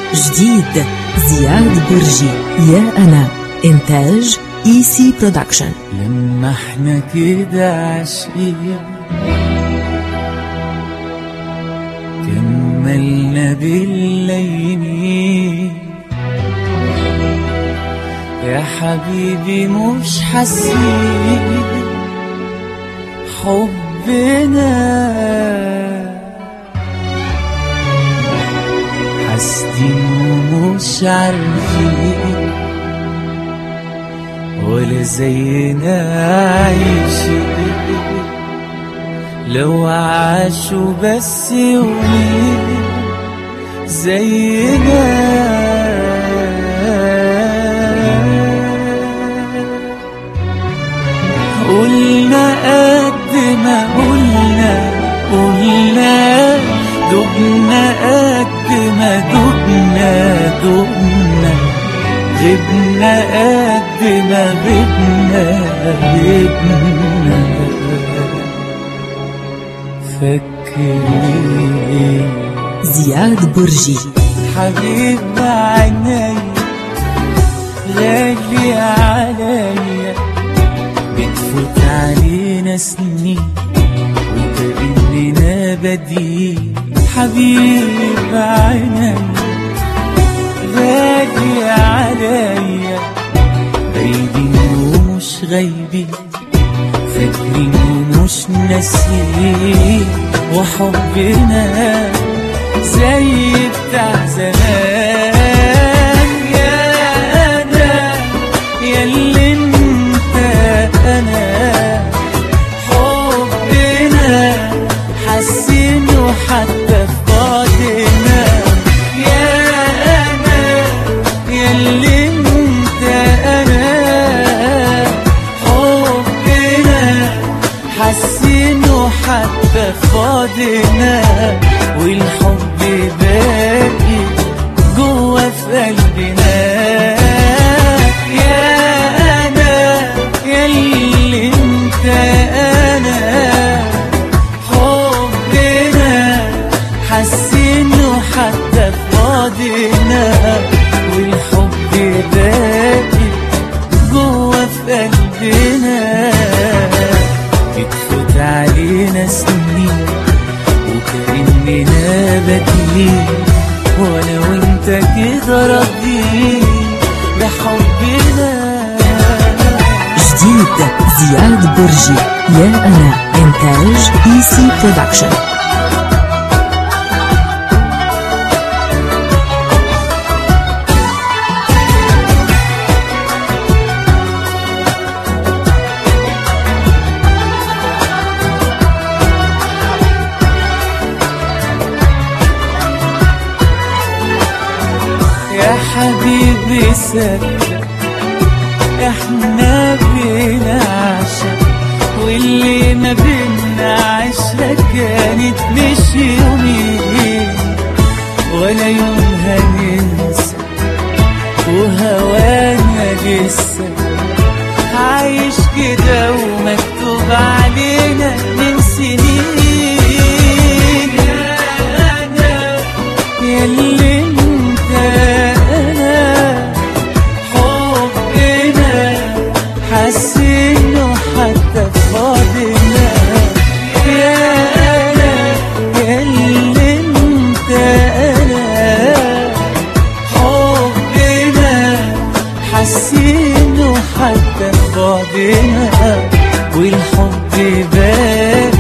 جديد زياد برجي يا أنا إنتاج إي سي برودكشن لما احنا كده عاشقين كملنا بالليمين يا حبيبي مش حاسين حبنا حاسدين ومش عارفين ولا زينا عايشين لو عاشوا بس يومين زينا قلنا قد ما قلنا قلنا دبنا قد ما دبنا دبنا غبنا قد ما غبنا غبنا فكرين زياد برجي حبيب عيني غالي عليا بتفوت علينا سنين وكأننا بديل حبيب عيني غالي عليا غايبين ومش غايبين فاكرين ومش ناسيين وحبنا زي بتاع زمان يا انا يا اللي انت انا حبنا حاسينه حتى في بعدنا يا انا يا اللي انت انا حبنا حاسينه حتى في بعدنا والحب باقي جوه في قلبنا يا انا يا اللي انت انا حبنا حاسينه حتى في بعدنا والحب باقي جوه في قلبنا بتفوت علينا سنين وكأننا بديل وانا وانت كده راضيين بحبنا جديد زياد برجي يا أنا إنتاج إي سي برودكشن يا حبيبي صدق احنا بينا عشق واللي ما بينا عشرة كانت مش يومين ولا يوم هننسى وهوانا لسه عايش كده ومكتوب علينا من سنين يا أنا يا اللي انت انا حبنا حاسينه حتى في بعدنا يا انا يا اللي انت انا حبنا حاسينه حتى في بعدنا والحب باقي